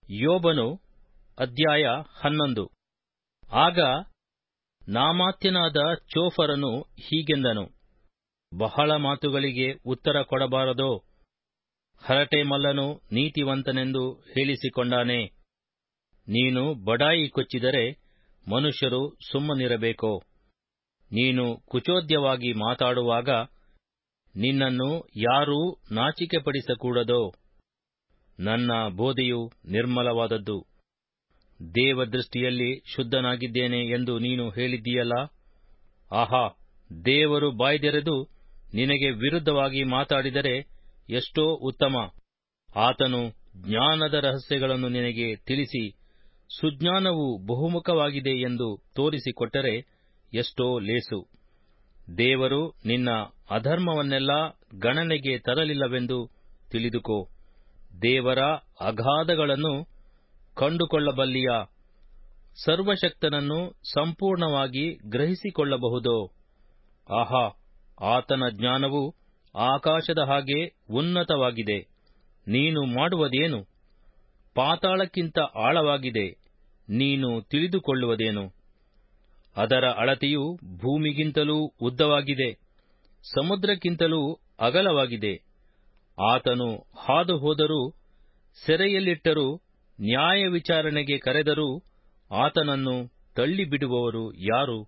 ಯೋಬನು ಅಧ್ಯಾಯ ಹನ್ನೊಂದು ಆಗ ನಾಮಾತ್ಯನಾದ ಚೋಫರನು ಹೀಗೆಂದನು ಬಹಳ ಮಾತುಗಳಿಗೆ ಉತ್ತರ ಕೊಡಬಾರದೋ ಹರಟೆ ಮಲ್ಲನು ನೀತಿವಂತನೆಂದು ಹೇಳಿಸಿಕೊಂಡಾನೆ ನೀನು ಬಡಾಯಿ ಕೊಚ್ಚಿದರೆ ಮನುಷ್ಯರು ಸುಮ್ಮನಿರಬೇಕೋ ನೀನು ಕುಚೋದ್ಯವಾಗಿ ಮಾತಾಡುವಾಗ ನಿನ್ನನ್ನು ಯಾರೂ ನಾಚಿಕೆಪಡಿಸಕೂಡದೋ ನನ್ನ ಬೋಧೆಯು ನಿರ್ಮಲವಾದದ್ದು ದೇವದೃಷ್ಟಿಯಲ್ಲಿ ಶುದ್ಧನಾಗಿದ್ದೇನೆ ಎಂದು ನೀನು ಹೇಳಿದ್ದೀಯಲ್ಲ ಆಹಾ ದೇವರು ಬಾಯ್ದೆರೆದು ನಿನಗೆ ವಿರುದ್ಧವಾಗಿ ಮಾತಾಡಿದರೆ ಎಷ್ಟೋ ಉತ್ತಮ ಆತನು ಜ್ಞಾನದ ರಹಸ್ಯಗಳನ್ನು ನಿನಗೆ ತಿಳಿಸಿ ಸುಜ್ಞಾನವು ಬಹುಮುಖವಾಗಿದೆ ಎಂದು ತೋರಿಸಿಕೊಟ್ಟರೆ ಎಷ್ಟೋ ಲೇಸು ದೇವರು ನಿನ್ನ ಅಧರ್ಮವನ್ನೆಲ್ಲಾ ಗಣನೆಗೆ ತರಲಿಲ್ಲವೆಂದು ತಿಳಿದುಕೋ ದೇವರ ಅಗಾಧಗಳನ್ನು ಕಂಡುಕೊಳ್ಳಬಲ್ಲಿಯ ಸರ್ವಶಕ್ತನನ್ನು ಸಂಪೂರ್ಣವಾಗಿ ಗ್ರಹಿಸಿಕೊಳ್ಳಬಹುದೋ ಆಹಾ ಆತನ ಜ್ಞಾನವು ಆಕಾಶದ ಹಾಗೆ ಉನ್ನತವಾಗಿದೆ ನೀನು ಮಾಡುವುದೇನು ಪಾತಾಳಕ್ಕಿಂತ ಆಳವಾಗಿದೆ ನೀನು ತಿಳಿದುಕೊಳ್ಳುವುದೇನು ಅದರ ಅಳತೆಯು ಭೂಮಿಗಿಂತಲೂ ಉದ್ದವಾಗಿದೆ ಸಮುದ್ರಕ್ಕಿಂತಲೂ ಅಗಲವಾಗಿದೆ ಆತನು ಹಾದು ಹೋದರೂ ಸೆರೆಯಲ್ಲಿಟ್ಟರೂ ನ್ಯಾಯ ವಿಚಾರಣೆಗೆ ಕರೆದರೂ ಆತನನ್ನು ತಳ್ಳಿಬಿಡುವವರು ಯಾರು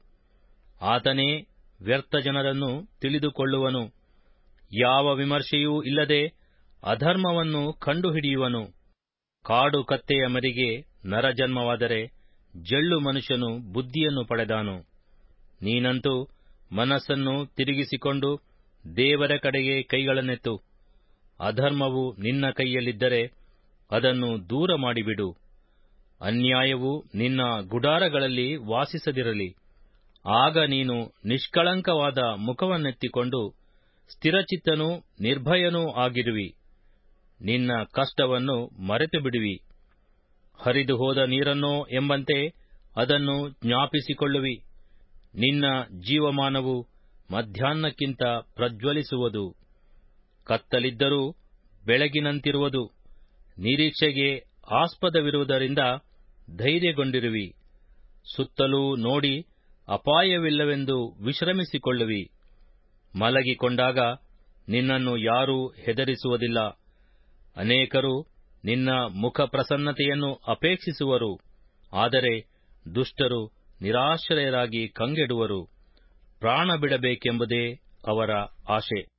ಆತನೇ ವ್ಯರ್ಥ ಜನರನ್ನು ತಿಳಿದುಕೊಳ್ಳುವನು ಯಾವ ವಿಮರ್ಶೆಯೂ ಇಲ್ಲದೆ ಅಧರ್ಮವನ್ನು ಕಂಡುಹಿಡಿಯುವನು ಕಾಡು ಕತ್ತೆಯ ಮರಿಗೆ ನರಜನ್ಮವಾದರೆ ಜಳ್ಳು ಮನುಷ್ಯನು ಬುದ್ಧಿಯನ್ನು ಪಡೆದಾನು ನೀನಂತೂ ಮನಸ್ಸನ್ನು ತಿರುಗಿಸಿಕೊಂಡು ದೇವರ ಕಡೆಗೆ ಕೈಗಳನ್ನೆತ್ತು ಅಧರ್ಮವು ನಿನ್ನ ಕೈಯಲ್ಲಿದ್ದರೆ ಅದನ್ನು ದೂರ ಮಾಡಿಬಿಡು ಅನ್ಯಾಯವು ನಿನ್ನ ಗುಡಾರಗಳಲ್ಲಿ ವಾಸಿಸದಿರಲಿ ಆಗ ನೀನು ನಿಷ್ಕಳಂಕವಾದ ಮುಖವನ್ನೆತ್ತಿಕೊಂಡು ಸ್ಥಿರಚಿತ್ತನೂ ನಿರ್ಭಯನೂ ಆಗಿರುವಿ ನಿನ್ನ ಕಷ್ಟವನ್ನು ಮರೆತು ಬಿಡುವಿ ಹರಿದು ಹೋದ ನೀರನ್ನೋ ಎಂಬಂತೆ ಅದನ್ನು ಜ್ಞಾಪಿಸಿಕೊಳ್ಳುವಿ ನಿನ್ನ ಜೀವಮಾನವು ಮಧ್ಯಾಹ್ನಕ್ಕಿಂತ ಪ್ರಜ್ವಲಿಸುವುದು ಕತ್ತಲಿದ್ದರೂ ಬೆಳಗಿನಂತಿರುವುದು ನಿರೀಕ್ಷೆಗೆ ಆಸ್ಪದವಿರುವುದರಿಂದ ಧೈರ್ಯಗೊಂಡಿರುವಿ ಸುತ್ತಲೂ ನೋಡಿ ಅಪಾಯವಿಲ್ಲವೆಂದು ವಿಶ್ರಮಿಸಿಕೊಳ್ಳುವಿ ಮಲಗಿಕೊಂಡಾಗ ನಿನ್ನನ್ನು ಯಾರೂ ಹೆದರಿಸುವುದಿಲ್ಲ ಅನೇಕರು ನಿನ್ನ ಮುಖ ಪ್ರಸನ್ನತೆಯನ್ನು ಅಪೇಕ್ಷಿಸುವರು ಆದರೆ ದುಷ್ಟರು ನಿರಾಶ್ರಯರಾಗಿ ಕಂಗೆಡುವರು ಪ್ರಾಣ ಬಿಡಬೇಕೆಂಬುದೇ ಅವರ ಆಶೆ